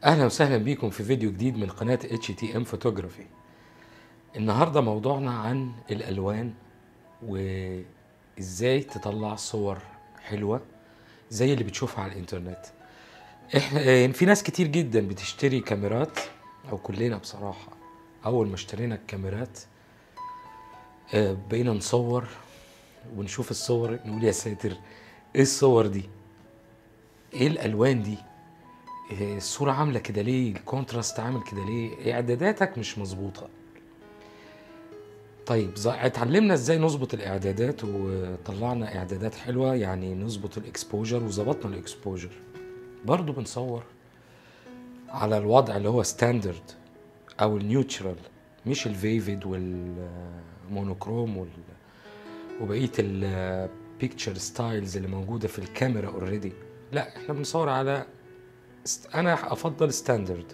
اهلا وسهلا بيكم في فيديو جديد من قناه اتش تي ام فوتوغرافي النهارده موضوعنا عن الالوان وازاي تطلع صور حلوه زي اللي بتشوفها على الانترنت احنا في ناس كتير جدا بتشتري كاميرات او كلنا بصراحه اول ما اشترينا الكاميرات آه، بقينا نصور ونشوف الصور نقول يا ساتر ايه الصور دي ايه الالوان دي إيه الصورة عاملة كده ليه؟ الكونتراست عامل كده ليه؟ إعداداتك مش مظبوطة. طيب ز- اتعلمنا ازاي نظبط الإعدادات وطلعنا إعدادات حلوة يعني نظبط الإكسبوجر وظبطنا الإكسبوجر. برضو بنصور على الوضع اللي هو ستاندرد أو النيوترال مش الفيفيد والمونوكروم وال وبقية البيكتشر ستايلز اللي موجودة في الكاميرا اوريدي. لا احنا بنصور على است- انا افضل ستاندرد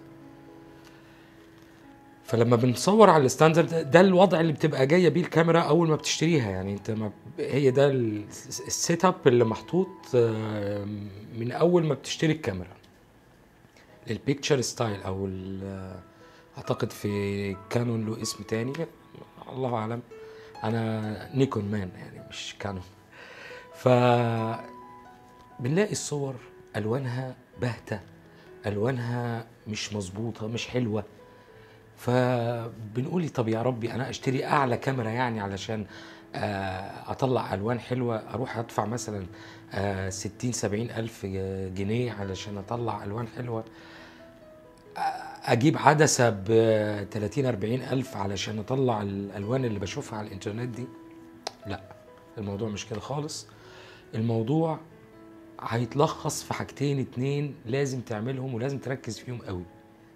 فلما بنصور على الستاندرد ده الوضع اللي بتبقى جايه بيه الكاميرا اول ما بتشتريها يعني انت ما هي ده ال- السيت اب اللي محطوط آه، من اول ما بتشتري الكاميرا البيكتشر ستايل او ال- اعتقد في كانون له اسم تاني الله اعلم انا نيكون مان يعني مش كانون ف بنلاقي الصور الوانها باهته الوانها مش مظبوطه مش حلوه فبنقول طب يا ربي انا اشتري اعلى كاميرا يعني علشان آه، اطلع الوان حلوه اروح ادفع مثلا آه، 60 70 الف جنيه علشان اطلع الوان حلوه آه، اجيب عدسه ب 30 40 الف علشان اطلع الالوان اللي بشوفها على الانترنت دي لا الموضوع مش كده خالص الموضوع هيتلخص في حاجتين اتنين لازم تعملهم ولازم تركز فيهم قوي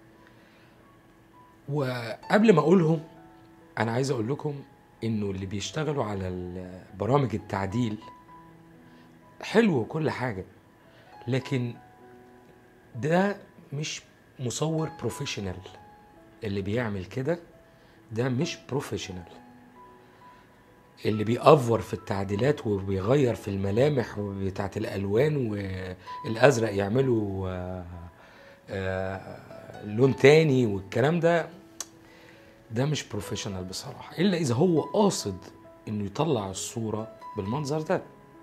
وقبل ما اقولهم انا عايز اقول لكم انه اللي بيشتغلوا على ال- برامج التعديل حلو وكل حاجه لكن ده مش مصور بروفيشنال اللي بيعمل كده ده مش بروفيشنال اللي بيأفور في التعديلات وبيغير في الملامح بتاعت الألوان والأزرق يعملوا آه، آه، لون تاني والكلام ده ده مش بروفيشنال بصراحة إلا إذا هو قاصد إنه يطلع الصورة بالمنظر ده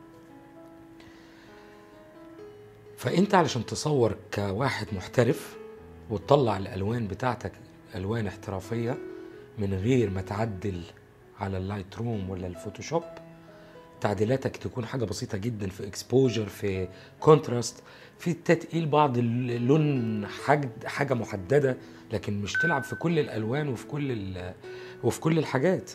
فأنت علشان تصور كواحد محترف وتطلع الألوان بتاعتك ألوان احترافية من غير ما تعدل على اللايت روم ولا الفوتوشوب تعديلاتك تكون حاجه بسيطه جدا في اكسبوجر في كونتراست في تتقيل بعض اللون حاجه حاجه محدده لكن مش تلعب في كل الالوان وفي كل ال- وفي كل الحاجات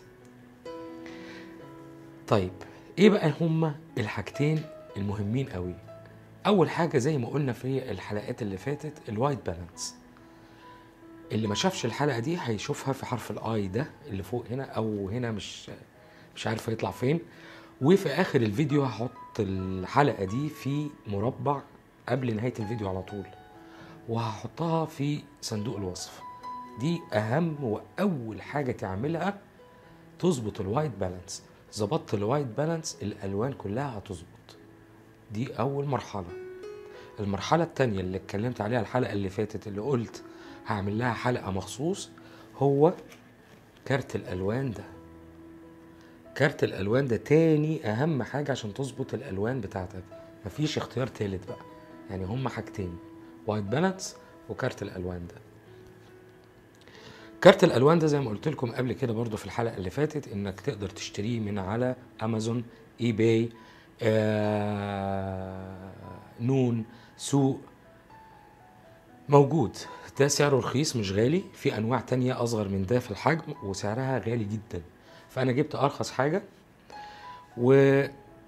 طيب ايه بقى هما الحاجتين المهمين قوي اول حاجه زي ما قلنا في الحلقات اللي فاتت الوايت بالانس اللي ما شافش الحلقه دي هيشوفها في حرف الاي ده اللي فوق هنا او هنا مش مش عارف هيطلع فين وفي اخر الفيديو هحط الحلقه دي في مربع قبل نهايه الفيديو على طول وهحطها في صندوق الوصف دي اهم واول حاجه تعملها تظبط الوايت بالانس ظبطت الوايت بالانس الالوان كلها هتظبط دي اول مرحله المرحلة التانية اللي اتكلمت عليها الحلقة اللي فاتت اللي قلت هعمل لها حلقة مخصوص هو كارت الألوان ده كارت الألوان ده تاني أهم حاجة عشان تظبط الألوان بتاعتك مفيش اختيار تالت بقى يعني هما حاجتين وايت بالانس وكارت الألوان ده كارت الالوان ده زي ما قلت لكم قبل كده برضو في الحلقه اللي فاتت انك تقدر تشتريه من على امازون اي باي آه، نون سوق موجود ده سعره رخيص مش غالي في انواع تانية اصغر من ده في الحجم وسعرها غالي جدا فانا جبت ارخص حاجه و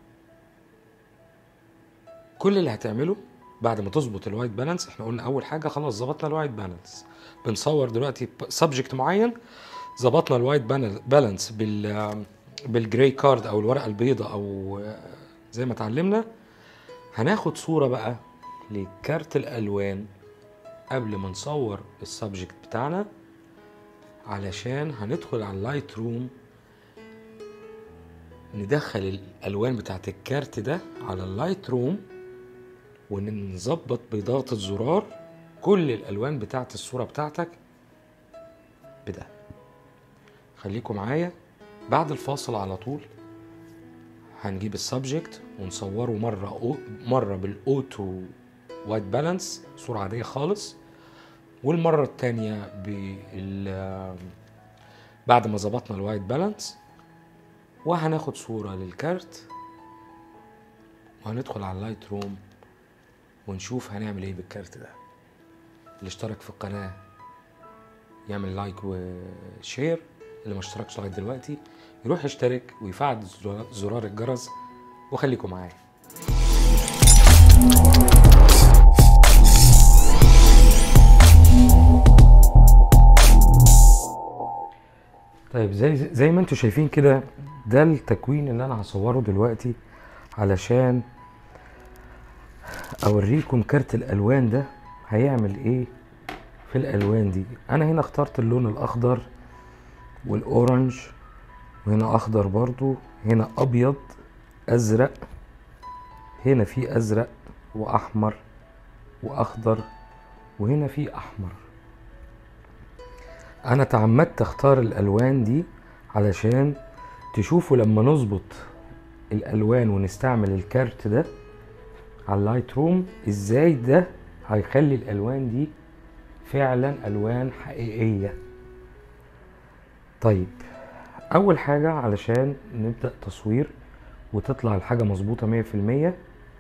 كل اللي هتعمله بعد ما تظبط الوايت بالانس احنا قلنا اول حاجه خلاص ظبطنا الوايت بالانس بنصور دلوقتي سبجكت معين ظبطنا الوايت بالانس بال بالجراي كارد او الورقه البيضاء او زي ما اتعلمنا هناخد صوره بقى لكارت الالوان قبل ما نصور السبجكت بتاعنا علشان هندخل على اللايت روم ندخل الالوان بتاعت الكارت ده على اللايت روم ونظبط بضغط الزرار كل الالوان بتاعت الصوره بتاعتك بده خليكم معايا بعد الفاصل على طول هنجيب السبجكت ونصوره مره أو مره بالاوتو وايت بالانس صوره عاديه خالص والمره التانية بال بعد ما ظبطنا الوايت بالانس وهناخد صوره للكارت وهندخل على اللايت روم ونشوف هنعمل ايه بالكارت ده اللي اشترك في القناه يعمل لايك وشير اللي ما اشتركش لغايه دلوقتي يروح يشترك ويفعل زرار- زرار الجرس وخليكم معايا طيب زي زي ما انتم شايفين كده ده التكوين اللي انا هصوره دلوقتي علشان اوريكم كارت الالوان ده هيعمل ايه في الالوان دي انا هنا اخترت اللون الاخضر والاورنج وهنا اخضر برضو هنا ابيض ازرق هنا في ازرق واحمر واخضر وهنا في احمر انا تعمدت اختار الالوان دي علشان تشوفوا لما نظبط الالوان ونستعمل الكارت ده على اللايت روم ازاي ده هيخلي الالوان دي فعلا الوان حقيقيه طيب اول حاجه علشان نبدا تصوير وتطلع الحاجه مظبوطه مية في المية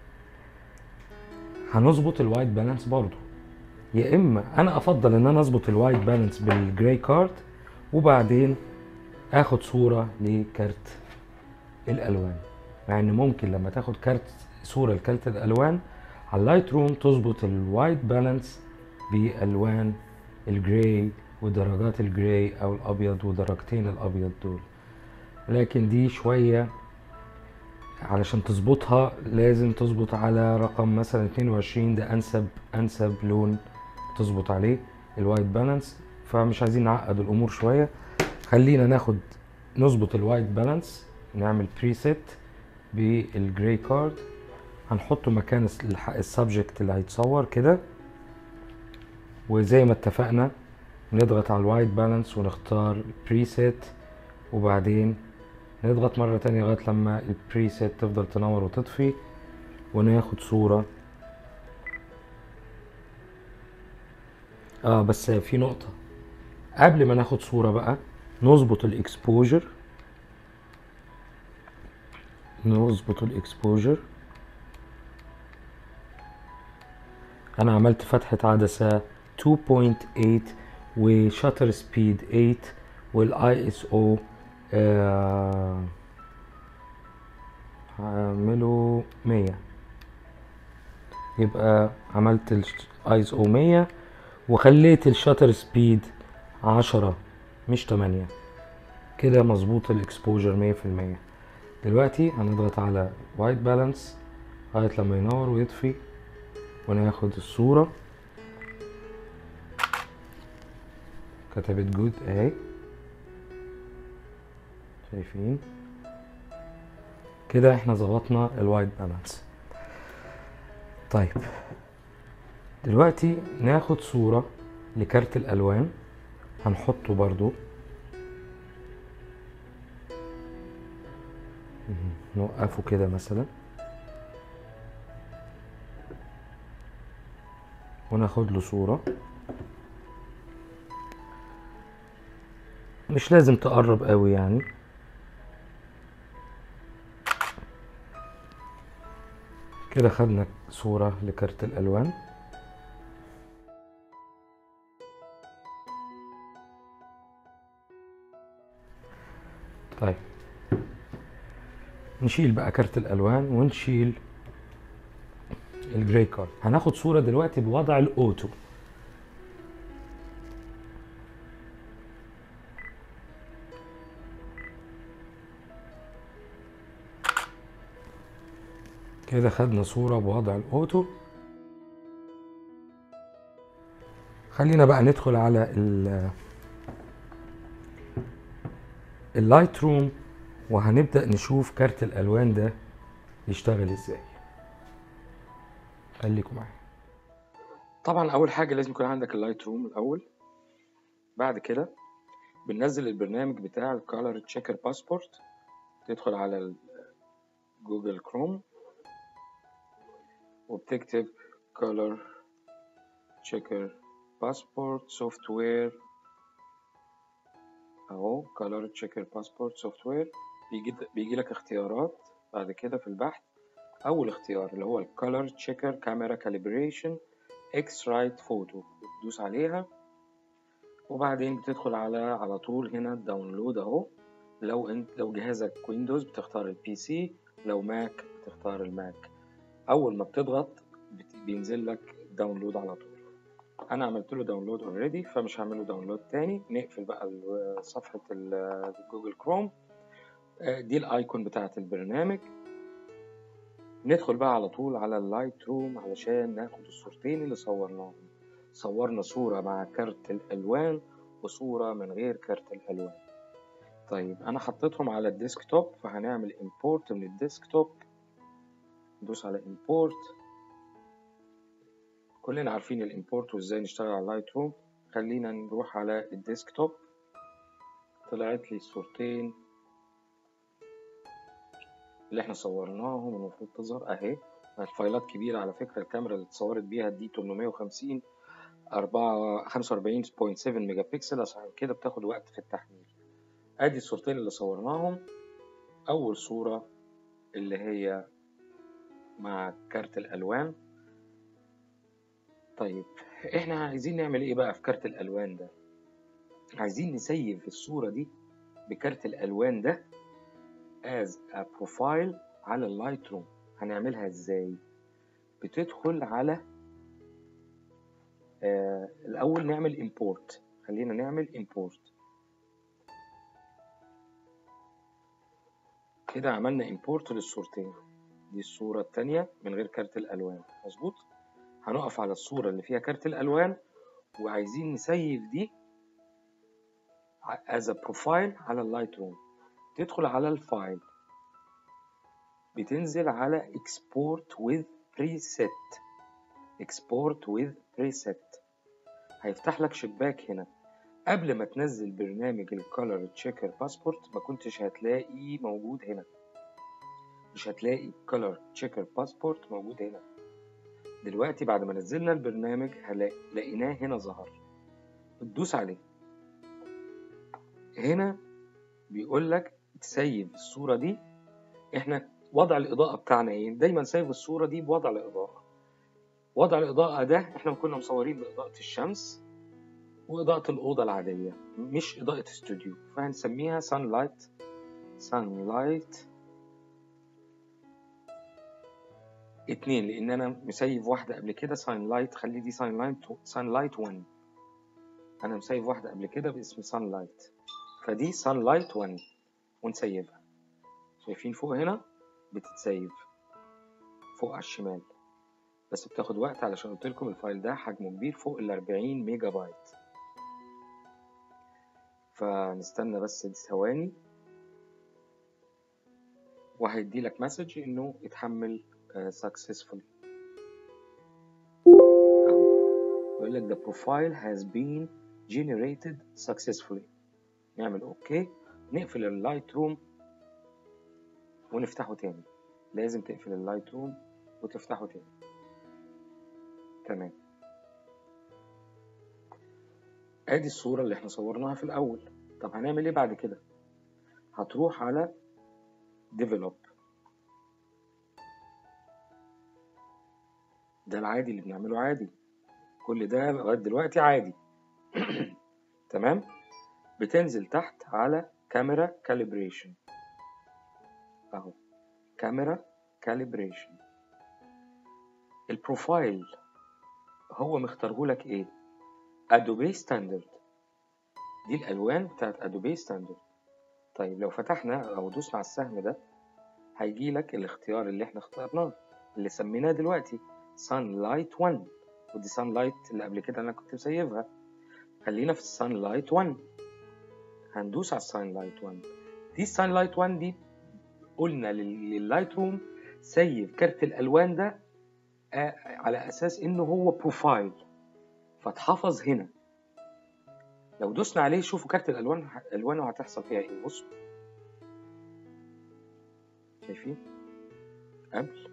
هنظبط الوايت بالانس برضو يا اما انا افضل ان انا اظبط الوايت بالانس بالجراي كارد وبعدين اخد صوره لكارت الالوان مع ان ممكن لما تاخد كارت صوره لكارت الالوان على اللايت روم تظبط الوايت بالانس بالوان الجراي ودرجات الجراي او الابيض ودرجتين الابيض دول لكن دي شويه علشان تظبطها لازم تظبط على رقم مثلا 22 ده انسب انسب لون تظبط عليه الوايت بالانس فمش عايزين نعقد الامور شويه خلينا ناخد نظبط الوايت بالانس نعمل بريسيت بالجراي كارد هنحطه مكان السبجكت اللي هيتصور كده وزي ما اتفقنا نضغط على الوايت بالانس ونختار بريسيت وبعدين نضغط مرة تانية لغاية لما البريسيت تفضل تنور وتطفي وناخد صورة اه بس في نقطة قبل ما ناخد صورة بقى نظبط الاكسبوجر نظبط الاكسبوجر انا عملت فتحة عدسة 2.8 وشاتر سبيد 8 والاي اس او هعمله 100 يبقى عملت الاي اس او 100 وخليت الشاتر سبيد 10 مش 8 كده مظبوط الاكسبوجر 100% دلوقتي هنضغط على وايت بالانس لغايه لما ينور ويطفي وناخد الصوره كتبت جود اهي شايفين كده احنا ظبطنا الوايت بالانس طيب دلوقتي ناخد صورة لكارت الألوان هنحطه برضو نوقفه كده مثلا وناخد له صورة مش لازم تقرب قوي يعني كده خدنا صورة لكارت الألوان طيب نشيل بقى كارت الألوان ونشيل الجراي كارد هناخد صورة دلوقتي بوضع الأوتو كده خدنا صورة بوضع الأوتو خلينا بقى ندخل على ال اللايت روم وهنبدأ نشوف كارت الألوان ده يشتغل ازاي خليكم معايا طبعا اول حاجه لازم يكون عندك اللايت روم الاول بعد كده بننزل البرنامج بتاع الكالر تشيكر باسبورت تدخل على جوجل كروم وبتكتب color checker passport software اهو color checker passport software بيجي بيجي لك اختيارات بعد كده في البحث اول اختيار اللي هو الكالر تشيكر كاميرا كاليبريشن اكس رايت فوتو بتدوس عليها وبعدين بتدخل على على طول هنا الداونلود اهو لو انت لو جهازك ويندوز بتختار البي سي لو ماك بتختار الماك اول ما بتضغط بينزل لك داونلود على طول انا عملت له داونلود اوريدي فمش هعمل له داونلود تاني نقفل بقى صفحه جوجل كروم دي الايكون بتاعه البرنامج ندخل بقى على طول على اللايت روم علشان ناخد الصورتين اللي صورناهم صورنا صورة مع كارت الألوان وصورة من غير كارت الألوان طيب أنا حطيتهم على الديسكتوب فهنعمل import من الديسكتوب ندوس على import كلنا عارفين الامبورت وازاي نشتغل على اللايت روم خلينا نروح على الديسكتوب طلعت لي الصورتين اللي احنا صورناهم المفروض تظهر اهي الفايلات كبيرة على فكرة الكاميرا اللي اتصورت بيها دي 850 4 45.7 ميجا بكسل عشان كده بتاخد وقت في التحميل ادي الصورتين اللي صورناهم اول صورة اللي هي مع كارت الالوان طيب احنا عايزين نعمل ايه بقى في كارت الالوان ده عايزين نسيف الصورة دي بكارت الالوان ده as a profile على اللايت روم هنعملها ازاي بتدخل على آه الاول نعمل import خلينا نعمل import كده عملنا import للصورتين دي الصورة التانية من غير كارت الألوان مظبوط هنقف على الصورة اللي فيها كارت الألوان وعايزين نسيف دي as a profile على اللايت روم تدخل على الفايل بتنزل على export with preset export with preset هيفتح لك شباك هنا قبل ما تنزل برنامج الكولر تشيكر باسبورت ما كنتش هتلاقي موجود هنا مش هتلاقي كولر تشيكر باسبورت موجود هنا دلوقتي بعد ما نزلنا البرنامج هلاقي لقيناه هنا ظهر بتدوس عليه هنا بيقول لك تسيب الصورة دي احنا وضع الإضاءة بتاعنا ايه دايما سيب الصورة دي بوضع الإضاءة وضع الإضاءة ده احنا كنا مصورين بإضاءة الشمس وإضاءة الأوضة العادية مش إضاءة استوديو فهنسميها sunlight sunlight اتنين لأن أنا مسيف واحدة قبل كده sunlight خلي دي sunlight sunlight 1 أنا مسيف واحدة قبل كده باسم sunlight فدي sunlight 1 ونسيبها شايفين فوق هنا بتتسيف فوق على الشمال بس بتاخد وقت علشان قلت لكم الفايل ده حجمه كبير فوق ال 40 ميجا بايت فنستنى بس ثواني وهيدي لك مسج انه اتحمل successfully يقول لك the profile has been generated successfully نعمل اوكي نقفل اللايت روم ونفتحه تاني لازم تقفل اللايت روم وتفتحه تاني تمام ادي الصورة اللي احنا صورناها في الاول طب هنعمل ايه بعد كده هتروح على develop ده العادي اللي بنعمله عادي كل ده لغاية دلوقتي عادي تمام بتنزل تحت على كاميرا كاليبريشن اهو كاميرا كاليبريشن البروفايل هو مختاره لك ايه ادوبي ستاندرد دي الالوان بتاعت ادوبي ستاندرد طيب لو فتحنا او دوسنا على السهم ده هيجي لك الاختيار اللي احنا اخترناه اللي سميناه دلوقتي sunlight 1 ودي sunlight اللي قبل كده انا كنت مسيبها خلينا في sunlight 1 هندوس على sunlight 1 دي sunlight 1 دي قلنا لللايت روم سيب كارت الالوان ده على اساس انه هو بروفايل فاتحفظ هنا لو دوسنا عليه شوفوا كارت الالوان الوانه هتحصل فيها ايه بصوا شايفين قبل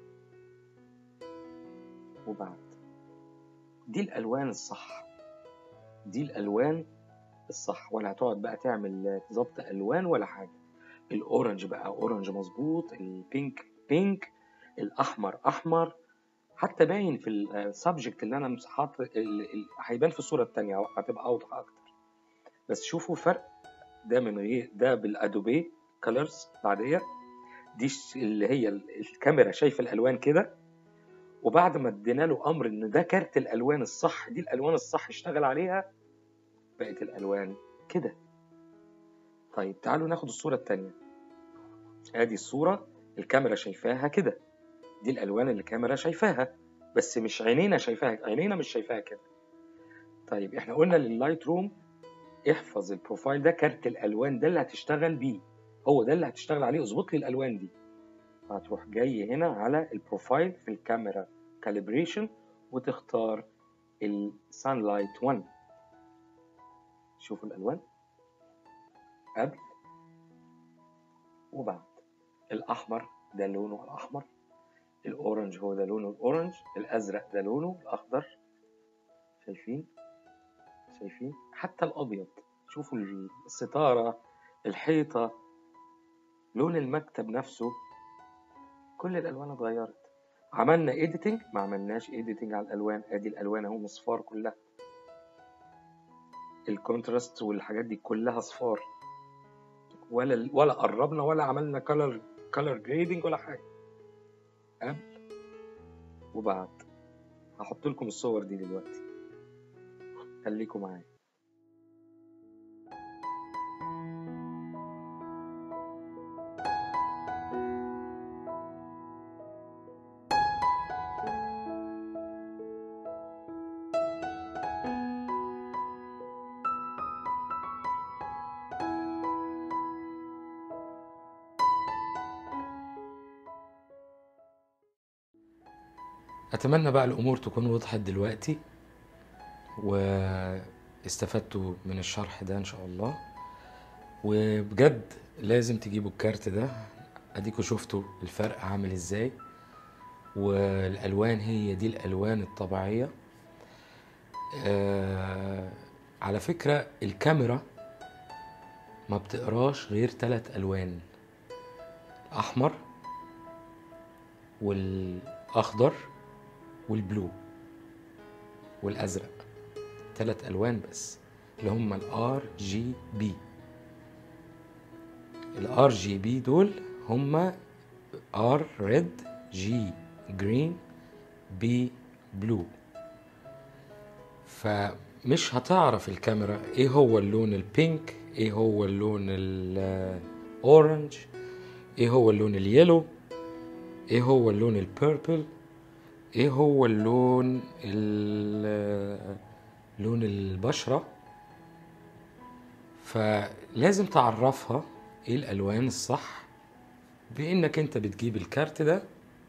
وبعد دي الالوان الصح دي الالوان الصح ولا هتقعد بقى تعمل ظبط الوان ولا حاجه الاورنج بقى اورنج مظبوط البينك بينك الاحمر احمر حتى باين في السبجكت اللي انا حاطط هيبان في الصوره الثانيه هتبقى اوضح اكتر بس شوفوا الفرق ده من غير ده بالادوبي كلرز العاديه دي اللي هي الكاميرا شايفه الالوان كده وبعد ما ادينا له امر ان ده كارت الالوان الصح دي الالوان الصح اشتغل عليها بقت الالوان كده طيب تعالوا ناخد الصوره الثانيه ادي الصوره الكاميرا شايفاها كده دي الالوان اللي الكاميرا شايفاها بس مش عينينا شايفاها عينينا مش شايفاها كده طيب احنا قلنا لللايت روم احفظ البروفايل ده كارت الالوان ده اللي هتشتغل بيه هو ده اللي هتشتغل عليه اظبط لي الالوان دي هتروح جاي هنا على البروفايل في الكاميرا كاليبريشن وتختار السان لايت 1 شوفوا الالوان قبل وبعد الاحمر ده لونه الاحمر الاورنج هو ده لونه الاورنج الازرق ده لونه الاخضر شايفين شايفين حتى الابيض شوفوا الستاره الحيطه لون المكتب نفسه كل الالوان اتغيرت عملنا ايديتنج ما عملناش ايديتنج على الالوان ادي الالوان اهو مصفار كلها الكونتراست والحاجات دي كلها صفار ولا ولا قربنا ولا عملنا كلر كلر جريدنج ولا حاجه قبل وبعد هحط لكم الصور دي دلوقتي خليكم معايا اتمنى بقى الامور تكون وضحت دلوقتي واستفدتوا من الشرح ده ان شاء الله وبجد لازم تجيبوا الكارت ده اديكوا شفتوا الفرق عامل ازاي والالوان هي دي الالوان الطبيعيه آه على فكره الكاميرا ما بتقراش غير ثلاث الوان الاحمر والاخضر والبلو والازرق ثلاث الوان بس اللي هم الار جي بي الار جي بي دول هم ار ريد جي جرين بي بلو فمش هتعرف الكاميرا ايه هو اللون البينك ايه هو اللون الاورنج ايه هو اللون اليلو ايه هو اللون البيربل ايه هو اللون لون البشرة فلازم تعرفها ايه الالوان الصح بانك انت بتجيب الكارت ده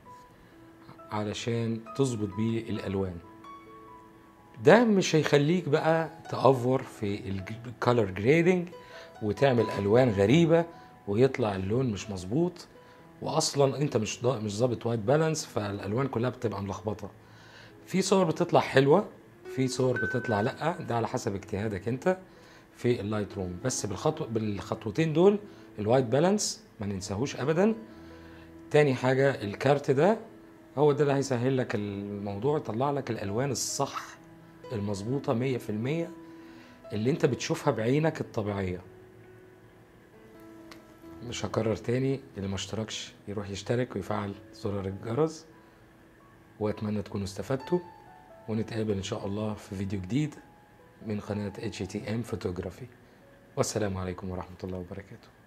علشان تظبط بيه الالوان ده مش هيخليك بقى تأفور في الكالر جريدنج وتعمل الوان غريبه ويطلع اللون مش مظبوط واصلا انت مش مش ظابط وايت بالانس فالالوان كلها بتبقى ملخبطه في صور بتطلع حلوه في صور بتطلع لا ده على حسب اجتهادك انت في اللايت روم بس بالخطو بالخطوتين دول الوايت بالانس ما ننساهوش ابدا تاني حاجه الكارت ده هو ده اللي هيسهل لك الموضوع يطلع لك الالوان الصح المظبوطه 100% اللي انت بتشوفها بعينك الطبيعيه مش هكرر تاني اللي ما اشتركش يروح يشترك ويفعل زرار الجرس واتمنى تكونوا استفدتوا ونتقابل ان شاء الله في فيديو جديد من قناة HTM فوتوغرافي والسلام عليكم ورحمة الله وبركاته